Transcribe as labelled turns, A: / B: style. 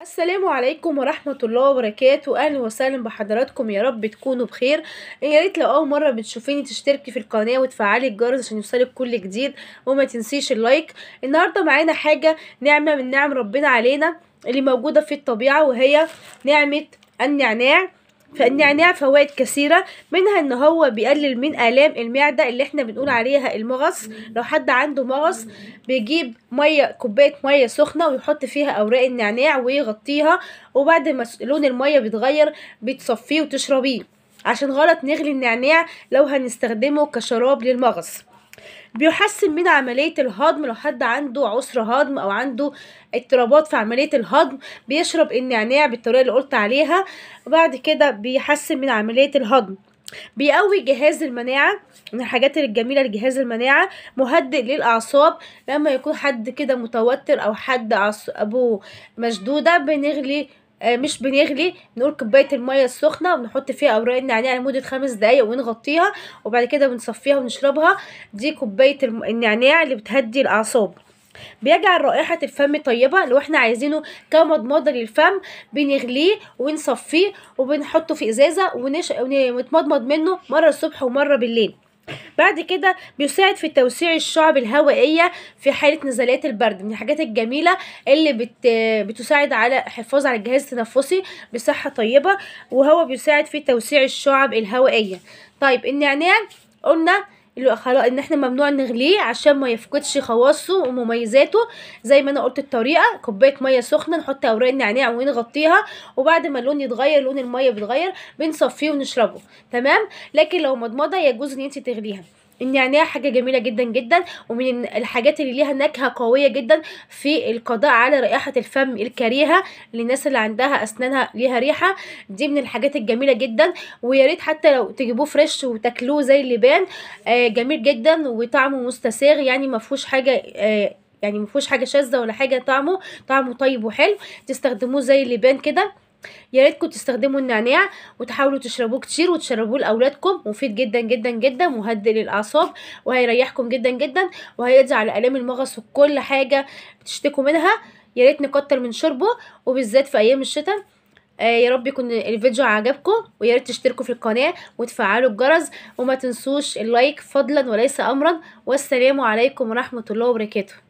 A: السلام عليكم ورحمة الله وبركاته أهلا وسهلا بحضراتكم يا رب تكونوا بخير يا ريت لو أول مرة بتشوفيني تشتركي في القناة وتفعلي الجرس عشان يوصلك كل جديد وما تنسيش اللايك النهاردة معانا حاجة نعمة من نعم ربنا علينا اللي موجودة في الطبيعة وهي نعمة النعناع فالنعناع فوائد كثيرة منها ان هو بيقلل من آلام المعدة اللي احنا بنقول عليها المغص لو حد عنده مغص بيجيب مية كوباية مية سخنة ويحط فيها أوراق النعناع ويغطيها وبعد ما لون المية بيتغير بتصفيه وتشربيه عشان غلط نغلي النعناع لو هنستخدمه كشراب للمغص بيحسن من عملية الهضم لو حد عنده عسر هضم أو عنده اضطرابات في عملية الهضم بيشرب النعناع بالطريقة اللي قلت عليها وبعد كده بيحسن من عملية الهضم بيقوي جهاز المناعة من الحاجات الجميلة لجهاز المناعة مهدئ للأعصاب لما يكون حد كده متوتر أو حد أعصابه مشدودة بنغلي آه مش بنغلي نقول كوبايه الميه السخنه ونحط فيها اوراق النعناع لمده خمس دقايق ونغطيها وبعد كده بنصفيها ونشربها دي كوبايه النعناع اللي بتهدي الاعصاب بيجعل رائحة الفم طيبة لو احنا عايزينه كمضمضة للفم بنغليه ونصفيه وبنحطه في ازازة ونش... ونتمضمض منه مرة الصبح ومرة بالليل بعد كده بيساعد في توسيع الشعب الهوائية في حالة نزلات البرد من الحاجات الجميلة اللي بت... بتساعد على الحفاظ على الجهاز التنفسي بصحة طيبة وهو بيساعد في توسيع الشعب الهوائية طيب النعناع قلنا اللي خلاص ان احنا ممنوع نغليه عشان ما يفقدش خواصه ومميزاته زي ما انا قلت الطريقه كوبايه ميه سخنه نحط اوراق النعناع ونغطيها وبعد ما اللون يتغير لون الميه بيتغير بنصفيه ونشربه تمام لكن لو مضمضه يجوز ان انت تغليها النعناع حاجة جميلة جدا جدا ومن الحاجات اللي ليها نكهة قوية جدا في القضاء على رائحة الفم الكريهة للناس اللي عندها أسنانها ليها ريحة دي من الحاجات الجميلة جدا ويا ريت حتى لو تجيبوه فريش وتاكلوه زي اللبان آه جميل جدا وطعمه مستساغ يعني ما فيهوش حاجة آه يعني ما فيهوش حاجة شاذة ولا حاجة طعمه طعمه طيب وحلو تستخدموه زي اللبان كده يا ريتكم تستخدموا النعناع وتحاولوا تشربوه كتير وتشربوه لاولادكم مفيد جدا جدا جدا مهدئ للاعصاب وهيريحكم جدا جدا وهيقضي على الام المغص وكل حاجه بتشتكوا منها يا ريت نكتر من شربه وبالذات في ايام الشتاء آه يا رب يكون الفيديو عجبكم ويا ريت تشتركوا في القناه وتفعلوا الجرس وما تنسوش اللايك فضلا وليس امرا والسلام عليكم ورحمه الله وبركاته